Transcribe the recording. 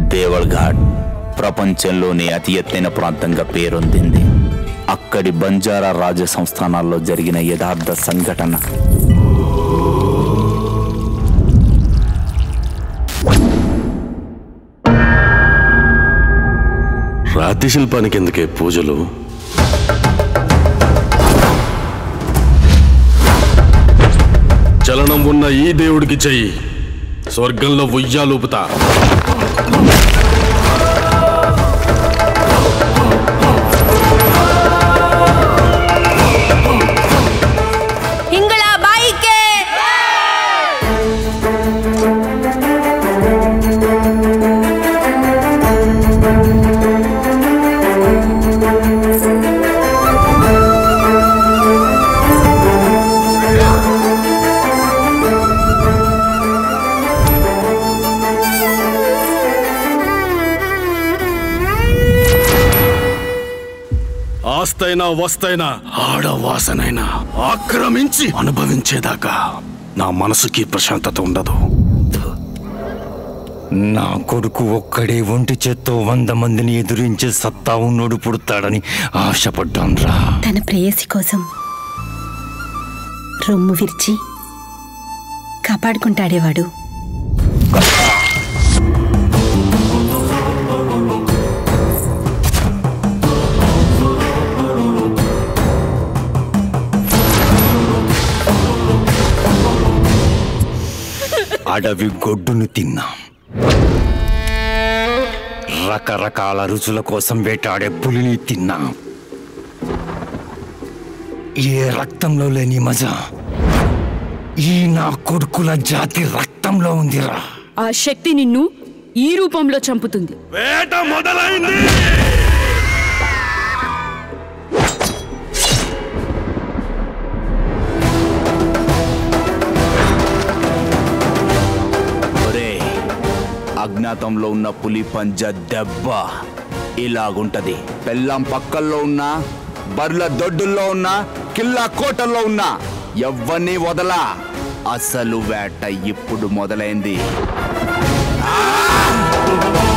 దేవల్ ఘాట్ ప్రపంచంలోని అతి ఎత్తైన ప్రాంతంగా పేరొందింది అక్కడి బంజారా రాజ సంస్థానాల్లో జరిగిన యథార్థ సంఘటన రాతి శిల్పానికి ఎందుకే పూజలు చలనం ఉన్న ఈ దేవుడికి చెయ్యి స్వర్గంలో ఉయ్యాలూపుతా ಹಿಂಗಳ ಬಾಯಿಕೆ ఆస్తైనా వస్తైనా ఆడవాసనైనా ఆక్రమించి అనుభవించేదాకా నా మనసుకి ప్రశాంతత ఉండదు నా కొడుకు ఒక్కడే ఒంటి చేత్తో వంద మందిని ఎదురించే సత్తా ఉన్నోడు పుడతాడని ఆశపడ్డాన్రా తన ప్రేయసి కోసం రొమ్ము విరిచి కాపాడుకుంటాడేవాడు అడవి గొడ్డును తిన్నాం రకరకాల రుచుల కోసం వేటాడే పులిని తిన్నాం ఏ రక్తంలో లేని మజా ఈ నా కొడుకుల జాతి రక్తంలో ఉందిరా ఆ శక్తి నిన్ను ఈ రూపంలో చంపుతుంది వేట మొదలైంది ఒరే అజ్ఞాతంలో ఉన్న పులి పంజ దెబ్బ ఇలాగుంటది పెళ్ళాం పక్కల్లో ఉన్నా బర్ల దొడ్డుల్లో ఉన్నా కిల్లా కోటల్లో ఉన్నా ఎవ్వరిని వదలా అసలు వేట ఇప్పుడు మొదలైంది ఆ!